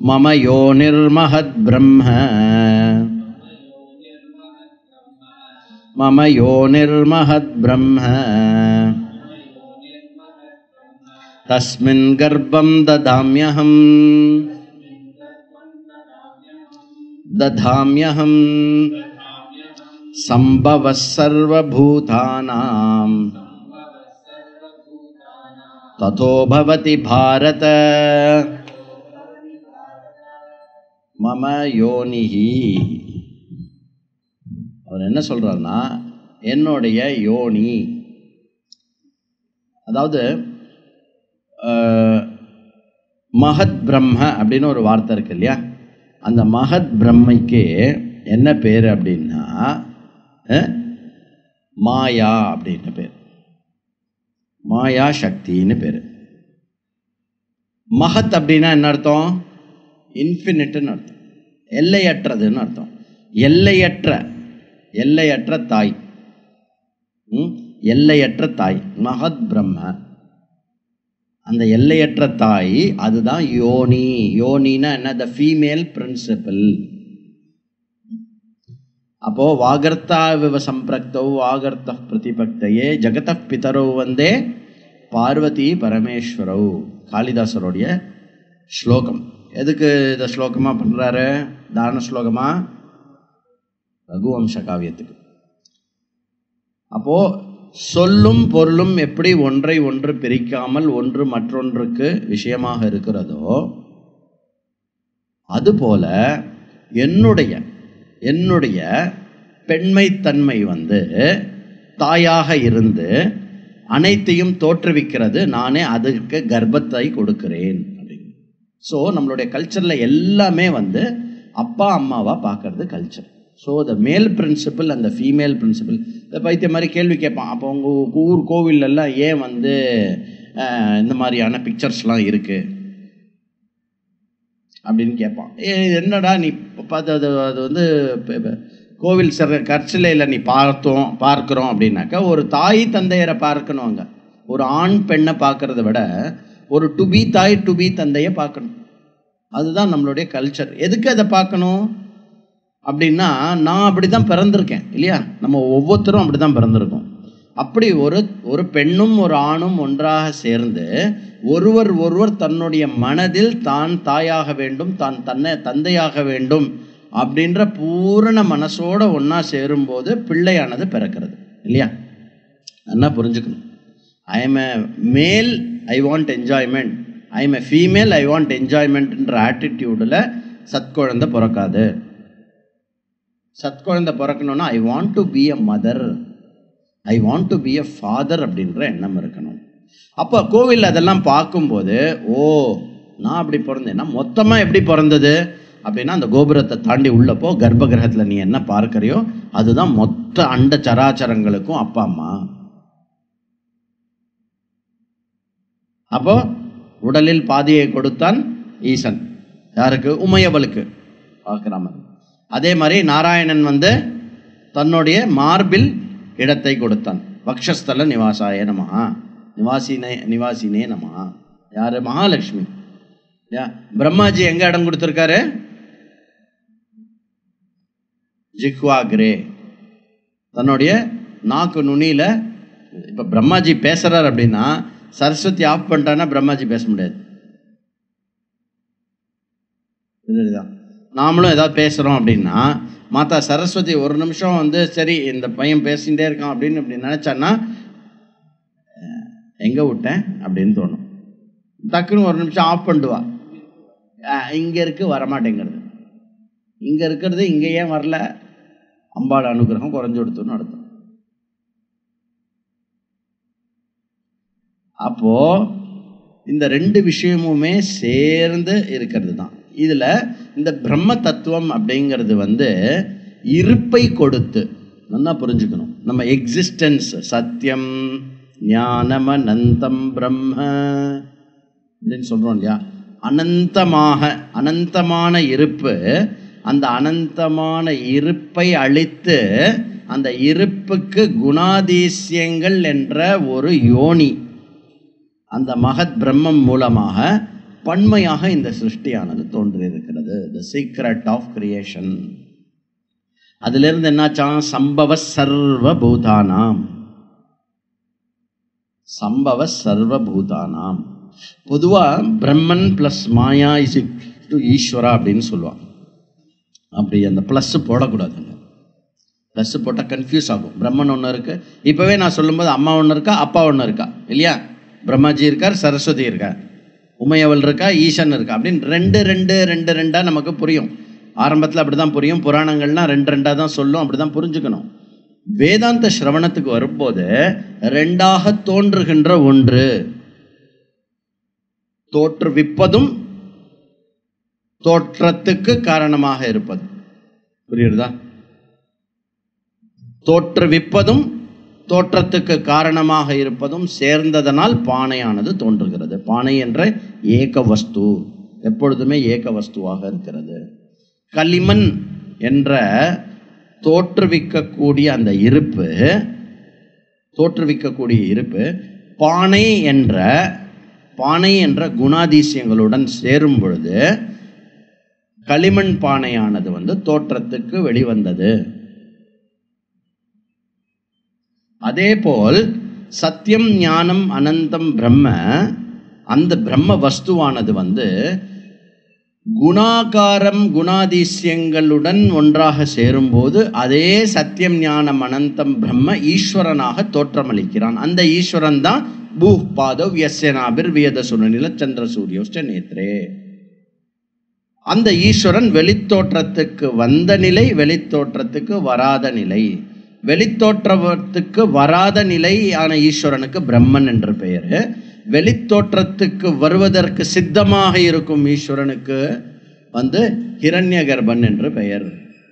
मम योनिर्महद्ब्रह्म मम योनिर्महद्ब्रह्म तस्मिन् गर्भं ददाम्यहम् दधाम्यहं सम्भवः सर्वभूतानां ततो भवति भारत மம யோனிஹி அவர் என்ன சொல்றாருன்னா என்னுடைய யோனி அதாவது அஹ், மகத் பிரம்ம அப்படின்னு ஒரு வார்த்தை இருக்கு இல்லையா அந்த மகத் பிரம்மைக்கு என்ன பேர் அப்படின்னா அஹ், மாயா அப்படின்னு பேர் மாயா சக்தின்னு பேர் மகத் அப்படின்னா என்ன அர்த்தம் இன்ஃபினிட்னு அர்த்தம் எல்லையற்றதுன்னு அர்த்தம் எல்லையற்ற எல்லையற்ற தாய் ம்? எல்லையற்ற தாய் மகத் பிரம்ம அந்த எல்லையற்ற தாய் அதுதான் யோனி யோனினா என்ன த ஃபீமேல் பிரின்சிபல் அப்போ வாகர்த்தா விவ சம்பிரக்தௌ வாகர்த்த பிரதிபக்தையே ஜெகத பிதரோ வந்தே பார்வதி பரமேஸ்வரௌ காளிதாசருடைய ஸ்லோகம் எதுக்கு இதை ஸ்லோகமாக பண்ணுறாரு தான ஸ்லோகமா ரகுவம்ச காவியத்துக்கு அப்போ சொல்லும் பொருளும் எப்படி ஒன்றை ஒன்று பிரிக்காமல் ஒன்று மற்றொன்றுக்கு விஷயமாக இருக்கிறதோ அதுபோல என்னுடைய என்னுடைய பெண்மைத்தன்மை வந்து தாயாக இருந்து அனைத்தையும் தோற்றுவிக்கிறது நானே அதுக்கு கர்ப்பத்தை கொடுக்கிறேன் அப்படின்னு ஸோ நம்மளுடைய கல்ச்சரில் எல்லாமே வந்து அப்பா அம்மாவா பார்க்கறது கல்ச்சர் ஸோ த மேல் பிரின்சிபல் அந்த ஃபீமேல் பிரின்சிபல் இந்த பைத்திய மாதிரி கேள்வி கேட்பான் அப்போ உங்கள் ஊர் கோவில்லெல்லாம் ஏன் வந்து அஹ், இந்த மாதிரியான பிக்சர்ஸ்லாம் இருக்குது அப்படின்னு கேட்பான் ஏ என்னடா நீ பார்த்து அது அது வந்து இப்ப- இப்ப கோவில் சிற கற்சிலையில் நீ பார்த்தோம் பார்க்குறோம் அப்படின்னாக்கா ஒரு தாய் தந்தையரை பார்க்கணும் அங்கே ஒரு ஆண் பெண்ணை பார்க்கறத விட ஒரு டுபி தாய் டுபி தந்தையை பார்க்கணும் அதுதான் நம்மளுடைய கல்ச்சர் எதுக்கு அதை பார்க்கணும் அப்படின்னா நான் அப்படி தான் பிறந்திருக்கேன் இல்லையா நம்ம ஒவ்வொருத்தரும் அப்படி தான் பிறந்திருக்கோம் அப்படி ஒரு ஒரு பெண்ணும் ஒரு ஆணும் ஒன்றாக சேர்ந்து ஒருவர் ஒருவர் தன்னுடைய மனதில் தான் தாயாக வேண்டும் தான் தன்னை தந்தையாக வேண்டும் அப்படின்ற பூரண மனசோட ஒன்றா சேரும்போது பிள்ளையானது பிறக்கிறது இல்லையா நல்லா புரிஞ்சுக்கணும் ஐ am a male I want enjoyment I am a female I want என்ஜாய்மெண்ட்ன்ற ஆட்டிடியூடில் சத்குழந்தை பிறக்காது சத்குழந்தை பிறக்கணும்னா I want to be a mother I want to be a father அப்படின்ற எண்ணம் இருக்கணும் அப்போ கோவில் அதெல்லாம் பார்க்கும்போது ஓ நான் அப்படி பிறந்தேன்னா மொத்தமாக எப்படி பிறந்தது அப்படின்னா அந்த கோபுரத்தை தாண்டி உள்ளப்போ கர்ப்ப கிரகத்தில் நீ என்ன பார்க்கறியோ அதுதான் மொத்த அண்ட சராச்சரங்களுக்கும் அப்பா அம்மா அப்போ உடலில் பாதியை கொடுத்தான் ஈசன் யாருக்கு உமையவளுக்கு பார்க்குற மாதிரி அதே மாதிரி நாராயணன் வந்து தன்னுடைய மார்பில் இடத்தை கொடுத்தான் வக்ஷஸ்தல நிவாசாய நமஹா நிவாசினே நிவாசினே நமஹா யாரு மகாலட்சுமி யா பிரம்மாஜி எங்க இடம் கொடுத்துருக்காரு ஜிக்வாக்ரே தன்னுடைய நாக்கு நுனியில இப்ப பிரம்மாஜி பேசுறார் அப்படின்னா சரஸ்வதி ஆஃப் பண்ணிட்டான்னா பிரம்மாஜி பேச முடியாது புரியுதா நாமளும் ஏதாவது பேசுகிறோம் அப்படின்னா மாதா சரஸ்வதி ஒரு நிமிஷம் வந்து சரி இந்த பையன் பேசிகிட்டே இருக்கான் அப்படின்னு இப்படி நினச்சான்னா எங்கே விட்டேன் அப்படின்னு தோணும் டக்குன்னு ஒரு நிமிஷம் ஆஃப் பண்ணிடுவா இங்கே இருக்கு வரமாட்டேங்கிறது இங்கே இருக்கிறது இங்கே ஏன் வரல அம்பாள் அனுகிரகம் குறைஞ்சு கொடுத்துன்னு அர்த்தம் அப்போ இந்த ரெண்டு விஷயமுமே சேர்ந்து இருக்கிறது தான் இதில் இந்த பிரம்ம தத்துவம் அப்படிங்கிறது வந்து இருப்பை கொடுத்து நல்லா புரிஞ்சுக்கணும் நம்ம எக்ஸிஸ்டன்ஸ் சத்தியம் ஞானமனந்தம் பிரம்ம அப்படின்னு சொல்கிறோம் இல்லையா அனந்தமாக அனந்தமான இருப்பு அந்த அனந்தமான இருப்பை அழித்து அந்த இருப்புக்கு குணாதிசயங்கள் என்ற ஒரு யோனி அந்த மகத் பிரம்மம் மூலமாக பன்மையாக இந்த சிருஷ்டியானது தோன்றியிருக்கிறது த சீக்ரெட் ஆஃப் கிரியேஷன் அதிலிருந்து என்னாச்சாம் சம்பவ சர்வபூதானாம் சம்பவ சர்வபூதானாம் பொதுவாக Brahman plus Maya is to Ishwara அப்படின்னு சொல்லுவாங்க அப்படி அந்த ப்ளஸ் போடக்கூடாதுங்க ப்ளஸ் போட்டால் கன்ஃபியூஸ் ஆகும் பிரம்மன் ஒன்று இருக்கு இப்போவே நான் சொல்லும்போது அம்மா ஒன்று இருக்கா அப்பா ஒன்று இருக்கா இல்லையா பிரம்மாஜி இருக்கார் சரஸ்வதி இருக்கார் உமையவள் இருக்கா ஈசன் இருக்கா அப்படின்னு ரெண்டு ரெண்டு ரெண்டு ரெண்டாக நமக்கு புரியும் ஆரம்பத்தில் அப்படி தான் புரியும் புராணங்கள்லாம் ரெண்டு ரெண்டாக தான் சொல்லும் அப்படி தான் புரிஞ்சுக்கணும் வேதாந்த சிரவணத்துக்கு வரும்போது ரெண்டாக தோன்றுகின்ற ஒன்று தோற்றுவிப்பதும் தோற்றத்துக்கு காரணமாக இருப்பது புரியுறதா தோற்றுவிப்பதும் தோற்றத்துக்கு காரணமாக இருப்பதும் சேர்ந்ததனால் பானையானது தோன்றுகிறது பானை என்ற ஏக வஸ்து எப்பொழுதுமே ஏக வஸ்துவாக இருக்கிறது களிமண் என்ற தோற்றுவிக்கக்கூடிய அந்த இருப்பு தோற்றுவிக்கக்கூடிய இருப்பு பானை என்ற பானை என்ற குணாதிசயங்களுடன் சேரும் பொழுது களிமண் பானையானது வந்து தோற்றத்துக்கு வெளிவந்தது அதேபோல் சத்தியம் ஞானம் அனந்தம் பிரம்ம அந்த பிரம்ம வஸ்துவானது வந்து குணாகாரம் குணாதிசயங்களுடன் ஒன்றாக சேரும்போது அதே சத்தியம் ஞானம் அனந்தம் பிரம்ம ஈஸ்வரனாக தோற்றமளிக்கிறான் அந்த ஈஸ்வரன் தான் பூ பாதவ் யஸ்யனாபிர் வியத சுனநில சந்திர சூரியோஷ்ட நேத்ரே அந்த ஈஸ்வரன் வெளித்தோற்றத்துக்கு வந்த நிலை வெளித்தோற்றத்துக்கு வராத நிலை வெளித்தோற்றத்துக்கு வராத நிலையான ஈஸ்வரனுக்கு பிரம்மன் என்று பெயர் வெளித்தோற்றத்துக்கு வருவதற்கு சித்தமாக இருக்கும் ஈஸ்வரனுக்கு வந்து ஹிரண்ய கர்ப்பன் என்று பெயர்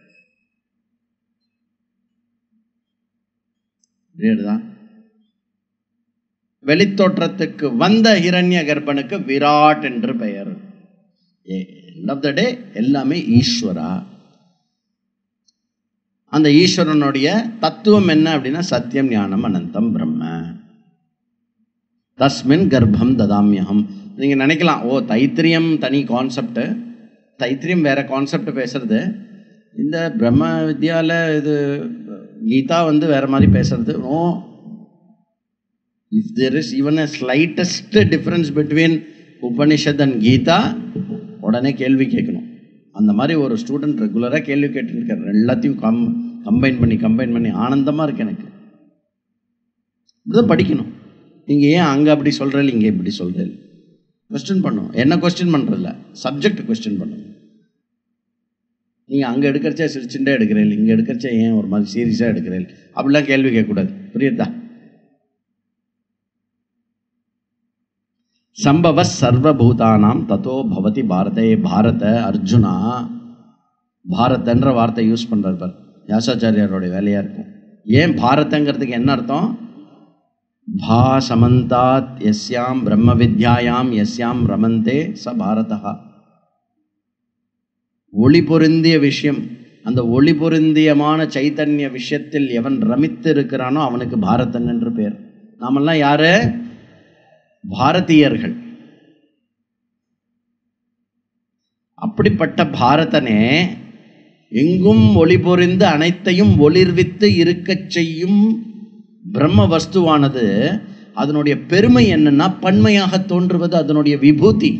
புரியுதா வெளித்தோற்றத்துக்கு வந்த ஹிரண்ய கர்ப்பனுக்கு விராட் என்று பெயர் எண்ட் ஆஃப் த டே எல்லாமே ஈஸ்வரா அந்த ஈஸ்வரனுடைய தத்துவம் என்ன அப்படின்னா சத்தியம் ஞானம் அனந்தம் பிரம்ம தஸ்மின் கர்ப்பம் ததாமியகம் நீங்கள் நினைக்கலாம் ஓ தைத்திரியம் தனி கான்செப்ட் தைத்திரியம் வேற கான்செப்ட் பேசுறது இந்த பிரம்ம வித்யாவில் இது கீதா வந்து வேற மாதிரி பேசுறது oh if there is even a slightest difference between Upanishad and Gita உடனே கேள்வி கேட்கணும் அந்த மாதிரி ஒரு ஸ்டூடெண்ட் ரெகுலராக கேள்வி கேட்டுருக்காரு எல்லாத்தையும் கம் கம்பைன் பண்ணி கம்பைன் பண்ணி ஆனந்தமாக இருக்கு எனக்கு இப்படிதான் படிக்கணும் நீங்கள் ஏன் அங்கே அப்படி சொல்கிறேன் இங்கே இப்படி சொல்கிறேன் கொஸ்டின் பண்ணும் என்ன கொஸ்டின் பண்ணுறதில்ல சப்ஜெக்ட் கொஸ்டின் பண்ணுங்க நீங்கள் அங்கே எடுக்கிறச்சே சிரிச்சுட்டே எடுக்கிறேன் இங்கே எடுக்கிறச்சே ஏன் ஒரு மாதிரி சீரியஸாக எடுக்கிறேன் அப்படிலாம் கேள்வி கேட்கக்கூடாது புரியுதா சம்பவ சர்வபூதானாம் தத்தோ பவதி பாரதே பாரத அர்ஜுனா பாரதன்ற வார்த்தை யூஸ் பண்ணுறார் பார் வியாசாச்சாரியாரோடைய வேலையாக இருக்கும் ஏன் பாரதங்கிறதுக்கு என்ன அர்த்தம் பா சமந்தாத் எஸ்யாம் பிரம்ம வித்யாயாம் எஸ்யாம் ரமந்தே ச பாரதா ஒளி பொருந்திய விஷயம் அந்த ஒளி பொருந்தியமான சைத்தன்ய விஷயத்தில் எவன் ரமித்து இருக்கிறானோ அவனுக்கு பாரதன் என்று பேர் நாமெல்லாம் யாரு பாரதியர்கள் அப்படிப்பட்ட பாரதனே எங்கும் ஒளி பொறிந்து அனைத்தையும் ஒளிர்வித்து இருக்கச் செய்யும் பிரம்ம வஸ்துவானது அதனுடைய பெருமை என்னன்னா பன்மையாக தோன்றுவது அதனுடைய விபூதி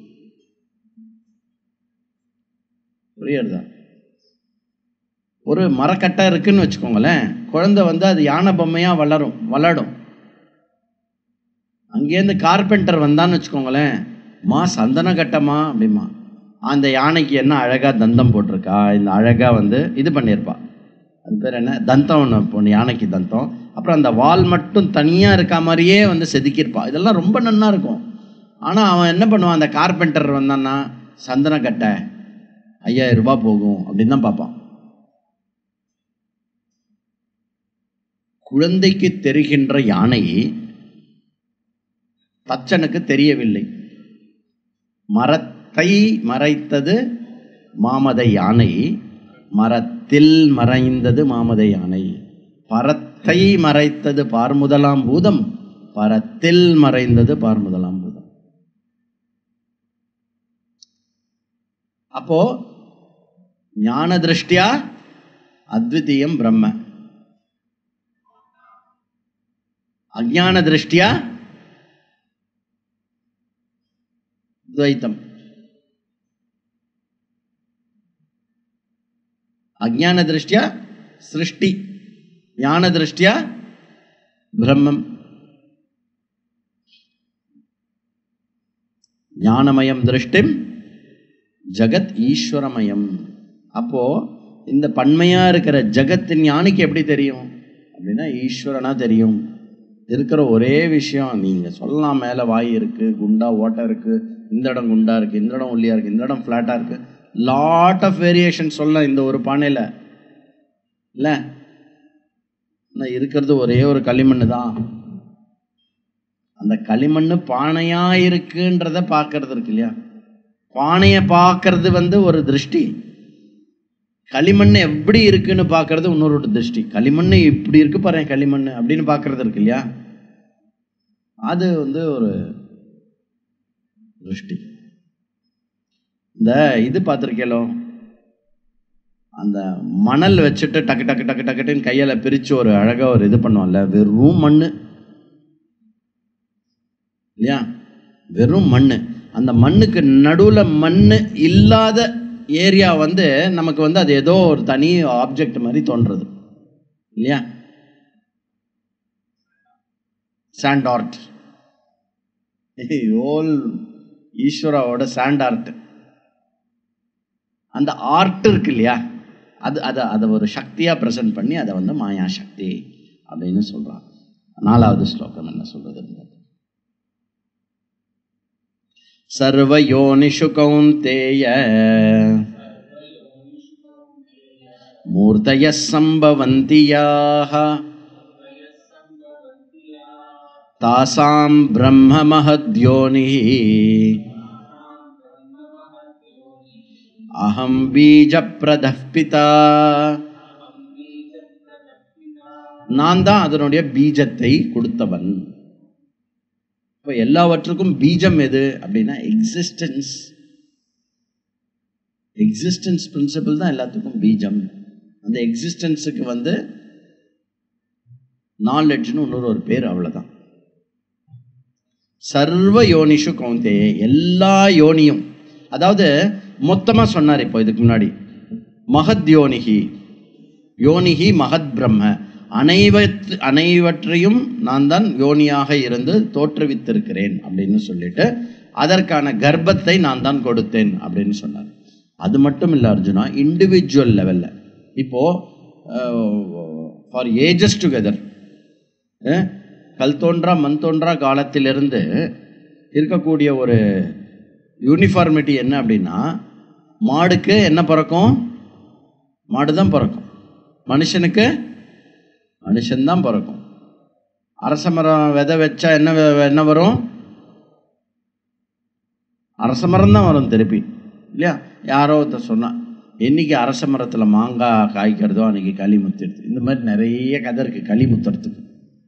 புரியுறதா ஒரு மரக்கட்டை இருக்குன்னு வச்சுக்கோங்களேன் குழந்தை வந்து அது யானை பொம்மையா வளரும் வளரும் அங்கேருந்து கார்பெண்டர் வந்தான்னு வச்சுக்கோங்களேன் மா சந்தன கட்டமா அப்படிமா அந்த யானைக்கு என்ன அழகாக தந்தம் போட்டிருக்கா இந்த அழகாக வந்து இது பண்ணியிருப்பா அது பேர் என்ன தந்தம் ஒன்று ஒன்று யானைக்கு தந்தம் அப்புறம் அந்த வால் மட்டும் தனியாக இருக்க மாதிரியே வந்து செதுக்கியிருப்பா இதெல்லாம் ரொம்ப நன்னா இருக்கும் ஆனால் அவன் என்ன பண்ணுவான் அந்த கார்பெண்டர் வந்தான்னா சந்தன கட்டை ஐயாயிரம் ரூபாய் போகும் அப்படின்னு தான் பார்ப்பான் குழந்தைக்கு தெரிகின்ற யானை தச்சனுக்கு தெரியவில்லை மரத்தை மறைத்தது மாமத யானை மரத்தில் மறைந்தது மாமத யானை பரத்தை மறைத்தது பார்முதலாம் பூதம் பரத்தில் மறைந்தது பார்முதலாம் பூதம் அப்போ ஞான திருஷ்டியா அத்விதீயம் பிரம்ம அஜான திருஷ்டியா துவைத்தம் அஜான திருஷ்டியா சிருஷ்டி ஞான திருஷ்டியா பிரம்மம் ஞானமயம் திருஷ்டிம் ஜகத் ஈஸ்வரமயம் அப்போ இந்த பன்மையா இருக்கிற ஜகத்தின் ஞானிக்கு எப்படி தெரியும் அப்படின்னா ஈஸ்வரனா தெரியும் இருக்கிற ஒரே விஷயம் நீங்க சொல்லலாம் மேலே வாய் இருக்கு குண்டா ஓட்டை இருக்கு இந்த இடம் குண்டா இருக்கு இந்த இடம் ஒல்லியா இருக்கு இந்த இடம் ஃப்ளாட்டா இருக்கு லாட் ஆஃப் வேரியேஷன் சொல்லலாம் இந்த ஒரு பானையில இல்ல ஆனா இருக்கிறது ஒரே ஒரு களிமண் தான் அந்த களிமண் பானையா இருக்குன்றத பார்க்கறது இருக்கு இல்லையா பானையை பார்க்கறது வந்து ஒரு திருஷ்டி களிமண் எப்படி இருக்குன்னு பார்க்கறது இன்னொரு ஒரு திருஷ்டி களிமண் இப்படி இருக்கு பாரு களிமண் அப்படின்னு பார்க்கறது இருக்கு இல்லையா அது வந்து ஒரு திருஷ்டி இந்த இது பார்த்துருக்கேலோ அந்த மணல் வச்சுட்டு டக்கு டக்கு டக்கு டக்குன்னு கையால் பிரித்து ஒரு அழகாக ஒரு இது பண்ணுவோம்ல வெறும் மண் இல்லையா வெறும் மண் அந்த மண்ணுக்கு நடுவில் மண் இல்லாத ஏரியா வந்து நமக்கு வந்து அது ஏதோ ஒரு தனி ஆப்ஜெக்ட் மாதிரி தோன்றது இல்லையா சாண்ட் ஆர்ட் ஓல் ஈஸ்வராவோட சாண்ட் ஆர்ட் அந்த ஆர்ட் இருக்கு இல்லையா அது அதை அதை ஒரு சக்தியாக ப்ரெசென்ட் பண்ணி அதை வந்து மாயா சக்தி அப்படின்னு சொல்கிறான் நாலாவது ஸ்லோகம் என்ன சொல்றது சர்வயோனிஷு கௌந்தேய மூர்த்தய சம்பவந்தியாக தாசாம் பிரம்ம மகத்யோனி அகம் பீஜ பிரதப்பிதா நான் தான் அதனுடைய பீஜத்தை கொடுத்தவன் இப்போ எல்லாவற்றுக்கும் பீஜம் எது அப்படின்னா எக்ஸிஸ்டன்ஸ் எக்ஸிஸ்டன்ஸ் பிரின்சிபல் தான் எல்லாத்துக்கும் பீஜம் அந்த எக்ஸிஸ்டன்ஸுக்கு வந்து நாலெட்ஜ்னு இன்னொரு ஒரு பேர் அவ்வளோதான் சர்வ யோனிஷு கௌந்தேய எல்லா யோனியும் அதாவது மொத்தமாக சொன்னார் இப்போ இதுக்கு முன்னாடி மகத் யோனிகி யோனிகி மகத் பிரம்ம அனைவற்று அனைவற்றையும் நான் தான் யோனியாக இருந்து தோற்றுவித்திருக்கிறேன் அப்படின்னு சொல்லிட்டு அதற்கான கர்ப்பத்தை நான் தான் கொடுத்தேன் அப்படின்னு சொன்னார் அது மட்டும் இல்லை அர்ஜுனா இண்டிவிஜுவல் லெவலில் இப்போது ஃபார் ஏஜஸ் டுகெதர் கல் தோன்றா மண் தோன்றா காலத்திலிருந்து இருக்கக்கூடிய ஒரு யூனிஃபார்மிட்டி என்ன அப்படின்னா மாடுக்கு என்ன பிறக்கும் மாடு தான் பிறக்கும் மனுஷனுக்கு மனுஷன்தான் பிறக்கும் அரச மரம் விதை வச்சா என்ன வ- என்ன வரும் அரச மரம் தான் வரும் திருப்பி இல்லையா யாரோ ஒருத்தர் சொன்னா என்னைக்கு அரச மரத்தில் மாங்காய் காய்க்கிறதோ அன்னைக்கு களி முத்திடுது இந்த மாதிரி நிறைய கதை இருக்கு களி முத்துறதுக்கு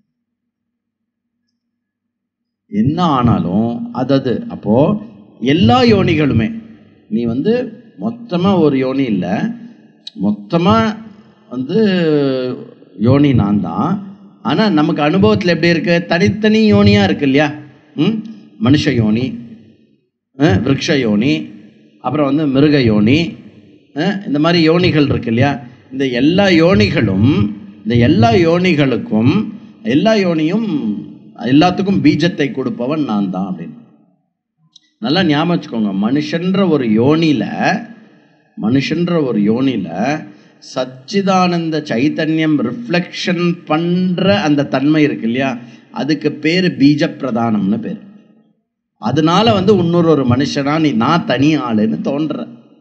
என்ன ஆனாலும் அதது அப்போ எல்லா யோனிகளுமே நீ வந்து மொத்தமாக ஒரு யோனி இல்லை மொத்தமாக வந்து யோனி நான் தான் ஆனால் நமக்கு அனுபவத்தில் எப்படி இருக்கு தனித்தனி யோனியாக இருக்கு இல்லையா ம் மனுஷ யோனி அஹ், விருட்ச யோனி அப்புறம் வந்து மிருக யோனி அஹ், இந்த மாதிரி யோனிகள் இருக்கு இல்லையா இந்த எல்லா யோனிகளும் இந்த எல்லா யோனிகளுக்கும் எல்லா யோனியும் எல்லாத்துக்கும் பீஜத்தை கொடுப்பவன் நான் தான் அப்படின்னு நல்லா ஞாபகம் வச்சுக்கோங்க மனுஷன்ற ஒரு யோனியில் மனுஷன்ற ஒரு யோனியில் சச்சிதானந்த சைத்தன்யம் ரிஃப்ளெக்ஷன் பண்ணுற அந்த தன்மை இருக்கு இல்லையா அதுக்கு பேர் பீஜ பிரதானம்னு பேர் அதனால வந்து இன்னொரு ஒரு மனுஷனா நீ நான் தனி ஆளுன்னு தோன்ற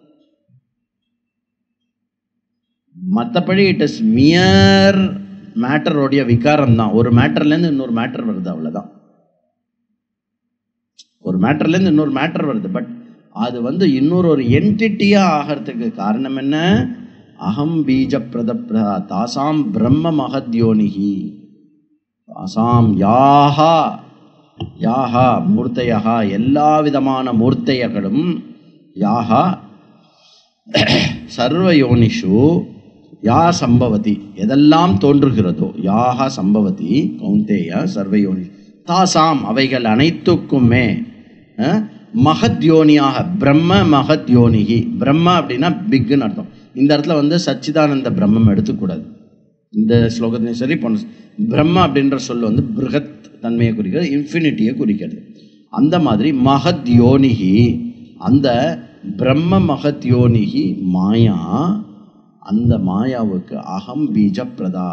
மற்றபடி இட் இஸ் மியர் மேட்டரோடைய விகாரம் தான் ஒரு மேட்டர்லேருந்து இன்னொரு மேட்டர் வருது அவ்வளோதான் ஒரு மேட்டர்லேருந்து இன்னொரு மேட்டர் வருது பட் அது வந்து இன்னொரு ஒரு என்டிட்டியாக ஆகிறதுக்கு காரணம் என்ன அகம் பீஜ பிரத பிர- தாசாம் பிரம்ம மகத்யோனிகி தாசாம் யாஹா யாஹா மூர்த்தையா எல்லா விதமான மூர்த்தையகளும் யாஹா சர்வ யோனிஷு யா சம்பவதி எதெல்லாம் தோன்றுகிறதோ யாக சம்பவதி கௌந்தேய சர்வ யோனி தாசாம் அவைகள் அனைத்துக்குமே அஹ், மகத் யோனியாக பிரம்ம மகத் யோனிகி பிரம்ம அப்படின்னா பிக்குன்னு அர்த்தம் இந்த இடத்துல வந்து சச்சிதானந்த பிரம்மம் எடுத்துக்கூடாது இந்த ஸ்லோகத்திலையும் சரி போன பிரம்ம அப்படின்ற சொல் வந்து பிருகத் தன்மையை குறிக்கிறது இன்ஃபினிட்டியை குறிக்கிறது அந்த மாதிரி மகத் யோனிகி அந்த பிரம்ம மகத் யோனிகி மாயா அந்த மாயாவுக்கு அகம் பீஜ பிரதா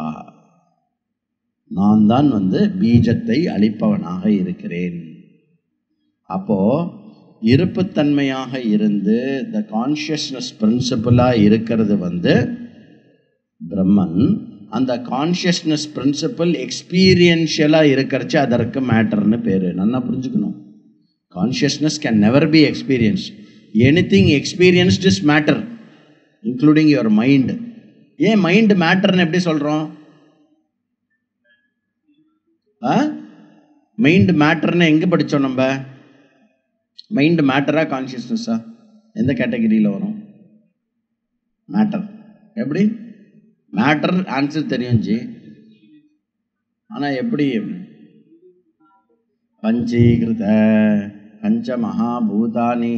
நான் தான் வந்து பீஜத்தை அளிப்பவனாக இருக்கிறேன் அப்போ இருப்புத்தன்மையாக இருந்து த கான்ஷியஸ்னஸ் பிரின்சிபலாக இருக்கிறது வந்து பிரம்மன் அந்த கான்ஷியஸ்னஸ் பிரின்சிபல் எக்ஸ்பீரியன்ஷியலாக இருக்கிறச்சு அதற்கு மேட்டர்னு பேர் நல்லா புரிஞ்சுக்கணும் consciousness can never be experience anything experienced is matter including your mind ஏன் மைண்ட் மேட்டர்னு எப்படி சொல்கிறோம் ஆ மைண்ட் மேட்டர்னு எங்கே படித்தோம் நம்ம மைண்ட் மேட்டரா கான்ஷியஸ்னஸா எந்த கேட்டகரியில் வரும் மேட்டர் எப்படி மேட்டர் ஆன்சர் தெரியும் ஜி ஆனால் எப்படி பஞ்சீகிருத பஞ்ச மகாபூதானி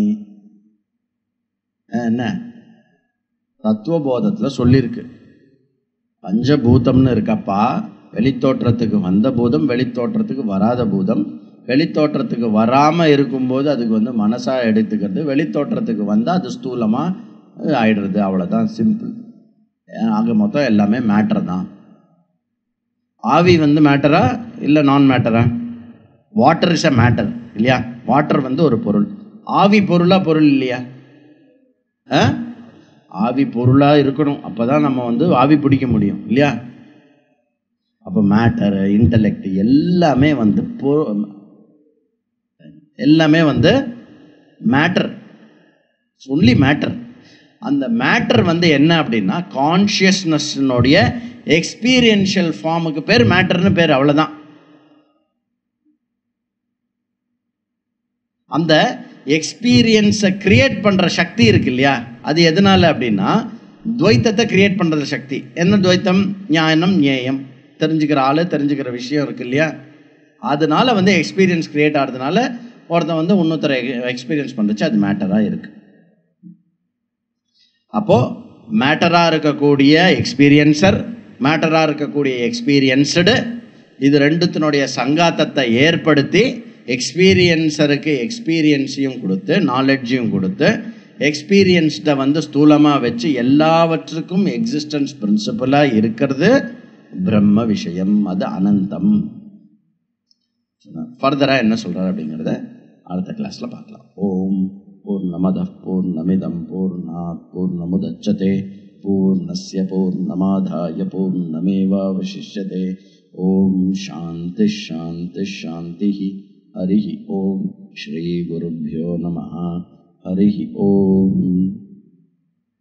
அஹ், என்ன தத்துவபோதத்தில் சொல்லியிருக்கு பஞ்சபூதம்னு இருக்கப்பா வெளித்தோற்றத்துக்கு வந்த பூதம் வெளித்தோற்றத்துக்கு வராத பூதம் வெளித்தோற்றத்துக்கு வராமல் இருக்கும்போது அதுக்கு வந்து மனசாக எடுத்துக்கிறது வெளித்தோற்றத்துக்கு வந்தால் அது ஸ்தூலமாக ஆயிடுறது அவ்வளோதான் சிம்பிள் ஆக மொத்தம் எல்லாமே மேட்டர் தான் ஆவி வந்து மேட்டரா இல்லை நான் மேட்டரா வாட்டர் இஸ் அ மேட்டர் இல்லையா வாட்டர் வந்து ஒரு பொருள் ஆவி பொருளா பொருள் இல்லையா ஆ ஆவி பொருளாக இருக்கணும் அப்போ தான் நம்ம வந்து ஆவி பிடிக்க முடியும் இல்லையா அப்போ மேட்டர் இன்டலெக்ட் எல்லாமே வந்து பொ- எல்லாமே வந்து மேட்டர் ஒன்லி மேட்டர் அந்த மேட்டர் வந்து என்ன அப்படின்னா கான்ஷியஸ்னஸ்னுடைய எக்ஸ்பீரியன்ஷியல் ஃபார்முக்கு பேர் மேட்டர்னு பேர் அவ்வளோதான் அந்த எக்ஸ்பீரியன்ஸை கிரியேட் பண்ணுற சக்தி இருக்கு இல்லையா அது எதனால அப்படின்னா துவைத்தத்தை கிரியேட் பண்ணுற சக்தி என்ன துவைத்தம் ஞானம் ஞேயம் தெரிஞ்சுக்கிற ஆள் தெரிஞ்சுக்கிற விஷயம் இருக்கு இல்லையா அதனால வந்து எக்ஸ்பீரியன்ஸ் கிரியேட் ஆகிறதுனால ஒருத்தன் வந்து இன்னொருத்தரை எக்ஸ்பீரியன்ஸ் பண்ணுறச்சு அது மேட்டராக இருக்கு அப்போது மேட்டராக இருக்கக்கூடிய எக்ஸ்பீரியன்சர் மேட்டராக இருக்கக்கூடிய எக்ஸ்பீரியன்ஸ்டு இது ரெண்டுத்தினுடைய சங்காத்தத்தை ஏற்படுத்தி எக்ஸ்பீரியன்ஸருக்கு எக்ஸ்பீரியன்ஸையும் கொடுத்து நாலெட்ஜையும் கொடுத்து எக்ஸ்பீரியன்ஸ்டை வந்து ஸ்தூலமாக வச்சு எல்லாவற்றுக்கும் எக்ஸிஸ்டன்ஸ் பிரின்சிபலாக இருக்கிறது பிரம்ம விஷயம் அது அனந்தம் ஃபர்தராக என்ன சொல்கிறார் அப்படிங்கிறத அடுத்த கிளாஸில் பார்க்கலாம் ஓம் பூர்ணமத பூர்ணமிதம் பூர்ணாத் பூர்ணமுதச்சதே பூர்ணஸ்ய பூர்ணமாதாய பூர்ணமேவாவசிஷ்யதே ஓம் சாந்தி ஷாந்தி ஷாந்தி ஹரி ஓம் ஸ்ரீ குருभ्यो நம ஹரி ஓம்